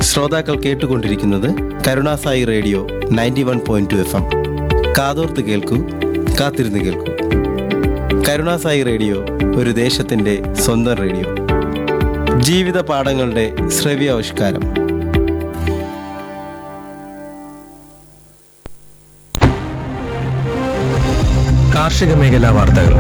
ശ്രോതാക്കൾ കേട്ടുകൊണ്ടിരിക്കുന്നത് Karunasai radio ninety one point two F M കാതോർത്ത് കേൾക്കൂ കാത്തിരുന്ന് കേൾക്കൂ കരുണാസായി റേഡിയോ ഒരു ദേശത്തിൻ്റെ സ്വന്തം റേഡിയോ ജീവിത പാഠങ്ങളുടെ ശ്രവ്യാവിഷ്കാരം കാർഷിക മേഖലാ വാർത്തകൾ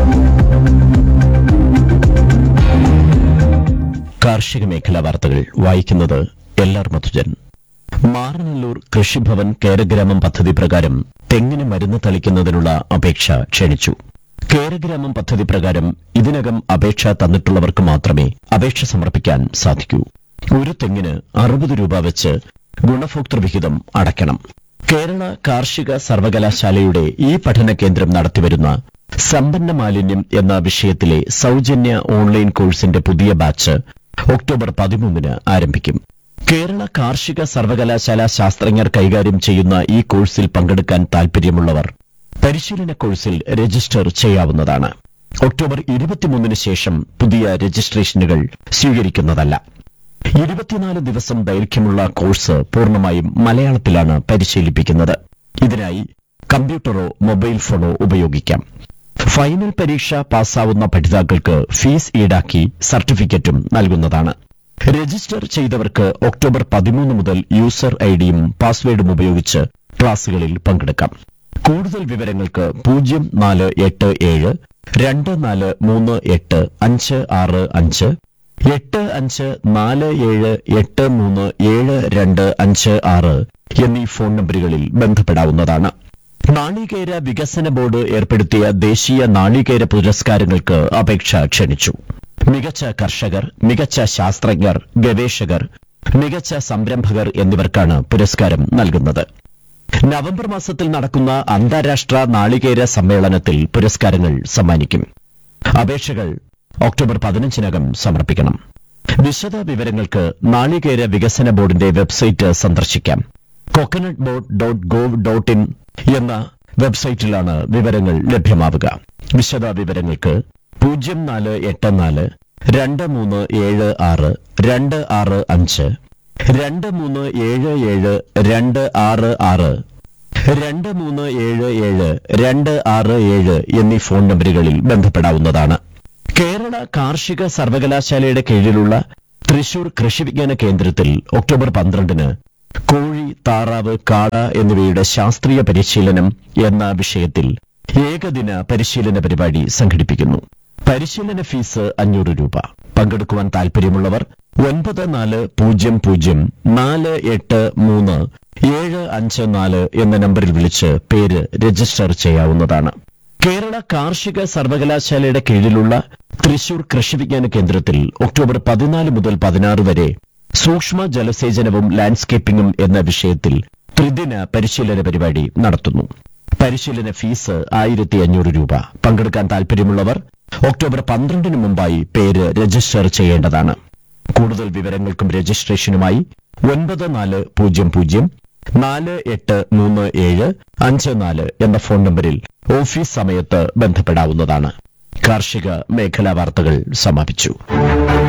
കാർഷിക മേഖലാ വാർത്തകൾ വായിക്കുന്നത് എൽ ആർ മധുജൻ മാറനല്ലൂർ കൃഷിഭവൻ കേരഗ്രാമം പദ്ധതി പ്രകാരം തെങ്ങിന് മരുന്ന് തളിക്കുന്നതിനുള്ള അപേക്ഷ ക്ഷണിച്ചു കേരഗ്രാമം പദ്ധതി പ്രകാരം ഇതിനകം അപേക്ഷ തന്നിട്ടുള്ളവർക്ക് മാത്രമേ അപേക്ഷ സമർപ്പിക്കാൻ സാധിക്കൂ ഒരു തെങ്ങിന് അറുപത് രൂപ വെച്ച് ഗുണഭോക്തൃ വിഹിതം അടയ്ക്കണം കേരള കാർഷിക സർവകലാശാലയുടെ ഈ പഠന കേന്ദ്രം നടത്തിവരുന്ന സമ്പന്ന മാലിന്യം എന്ന വിഷയത്തിലെ സൗജന്യ ഓൺലൈൻ കോഴ്സിന്റെ പുതിയ ബാച്ച് ഒക്ടോബർ പതിമൂന്നിന് ആരംഭിക്കും കേരള കാർഷിക സർവകലാശാല ശാസ്ത്രജ്ഞർ കൈകാര്യം ചെയ്യുന്ന ഈ കോഴ്സിൽ പങ്കെടുക്കാൻ താൽപര്യമുള്ളവർ പരിശീലന കോഴ്സിൽ രജിസ്റ്റർ ചെയ്യാവുന്നതാണ് ഒക്ടോബർ ഇരുപത്തിമൂന്നിന് ശേഷം പുതിയ രജിസ്ട്രേഷനുകൾ സ്വീകരിക്കുന്നതല്ല ഇരുപത്തിനാല് ദിവസം ദൈർഘ്യമുള്ള കോഴ്സ് പൂർണ്ണമായും മലയാളത്തിലാണ് പരിശീലിപ്പിക്കുന്നത് ഇതിനായി കമ്പ്യൂട്ടറോ മൊബൈൽ ഫോണോ ഉപയോഗിക്കാം ഫൈനൽ പരീക്ഷ പാസ്സാവുന്ന പഠിതാക്കൾക്ക് ഫീസ് ഈടാക്കി സർട്ടിഫിക്കറ്റും നൽകുന്നതാണ് രജിസ്റ്റർ ചെയ്തവർക്ക് ഒക്ടോബർ പതിമൂന്ന് മുതൽ യൂസർ ഐഡിയും പാസ്വേഡും ഉപയോഗിച്ച് ക്ലാസുകളിൽ പങ്കെടുക്കാം കൂടുതൽ വിവരങ്ങൾക്ക് പൂജ്യം നാല് എട്ട് ഏഴ് രണ്ട് നാല് മൂന്ന് എട്ട് അഞ്ച് ആറ് അഞ്ച് എട്ട് അഞ്ച് നാല് ഏഴ് എട്ട് മൂന്ന് ഏഴ് രണ്ട് അഞ്ച് ആറ് എന്നീ ഫോൺ നമ്പറുകളിൽ ബന്ധപ്പെടാവുന്നതാണ് നാളികേര വികസന ബോർഡ് ഏർപ്പെടുത്തിയ ദേശീയ നാളികേര പുരസ്കാരങ്ങൾക്ക് അപേക്ഷ ക്ഷണിച്ചു മികച്ച കർഷകർ മികച്ച ശാസ്ത്രജ്ഞർ ഗവേഷകർ മികച്ച സംരംഭകർ എന്നിവർക്കാണ് പുരസ്കാരം നൽകുന്നത് നവംബർ മാസത്തിൽ നടക്കുന്ന അന്താരാഷ്ട്ര നാളികേര സമ്മേളനത്തിൽ പുരസ്കാരങ്ങൾ സമ്മാനിക്കും അപേക്ഷകൾ ഒക്ടോബർ പതിനഞ്ചിനകം സമർപ്പിക്കണം വിശദ വിവരങ്ങൾക്ക് നാളികേര വികസന ബോർഡിന്റെ വെബ്സൈറ്റ് സന്ദർശിക്കാം coconut board dot gov dot in എന്ന വെബ്സൈറ്റിലാണ് വിവരങ്ങൾ ലഭ്യമാവുക വിശദ വിവരങ്ങൾക്ക് പൂജ്യം നാല് എട്ട് നാല് രണ്ട് മൂന്ന് ഏഴ് ആറ് രണ്ട് ആറ് അഞ്ച് രണ്ട് മൂന്ന് ഏഴ് ഏഴ് രണ്ട് ആറ് ആറ് രണ്ട് മൂന്ന് ഏഴ് ഏഴ് രണ്ട് ആറ് ഏഴ് എന്നീ ഫോൺ നമ്പറുകളിൽ ബന്ധപ്പെടാവുന്നതാണ് കേരള കാർഷിക സർവകലാശാലയുടെ കീഴിലുള്ള തൃശൂർ കൃഷി വിജ്ഞാന കേന്ദ്രത്തിൽ ഒക്ടോബർ പന്ത്രണ്ടിന് കോഴി താറാവ് കാട എന്നിവയുടെ ശാസ്ത്രീയ പരിശീലനം എന്ന വിഷയത്തിൽ ഏകദിന പരിശീലന പരിപാടി സംഘടിപ്പിക്കുന്നു പരിശീലന ഫീസ് അഞ്ഞൂറ് രൂപ പങ്കെടുക്കുവാൻ താൽപര്യമുള്ളവർ ഒൻപത് നാല് പൂജ്യം പൂജ്യം നാല് എട്ട് മൂന്ന് ഏഴ് അഞ്ച് നാല് എന്ന നമ്പറിൽ വിളിച്ച് പേര് രജിസ്റ്റർ ചെയ്യാവുന്നതാണ് കേരള കാർഷിക സർവകലാശാലയുടെ കീഴിലുള്ള തൃശൂർ കൃഷി വിജ്ഞാന കേന്ദ്രത്തിൽ ഒക്ടോബർ പതിനാല് മുതൽ പതിനാറ് വരെ സൂക്ഷ്മ ജലസേചനവും ലാൻഡ്സ്കേപ്പിംഗും എന്ന വിഷയത്തിൽ ത്രിദിന പരിശീലന പരിപാടി നടത്തുന്നു പരിശീലന ഫീസ് ആയിരത്തി അഞ്ഞൂറ് രൂപ പങ്കെടുക്കാൻ താൽപര്യമുള്ളവർ ഒക്ടോബർ പന്ത്രണ്ടിന് മുമ്പായി പേര് രജിസ്റ്റർ ചെയ്യേണ്ടതാണ് കൂടുതൽ വിവരങ്ങൾക്കും രജിസ്ട്രേഷനുമായി ഒൻപത് നാല് പൂജ്യം പൂജ്യം നാല് എട്ട് മൂന്ന് ഏഴ് അഞ്ച് നാല് എന്ന ഫോൺ നമ്പറിൽ ഓഫീസ് സമയത്ത് ബന്ധപ്പെടാവുന്നതാണ് കാർഷിക മേഖലാ വാർത്തകൾ സമാപിച്ചു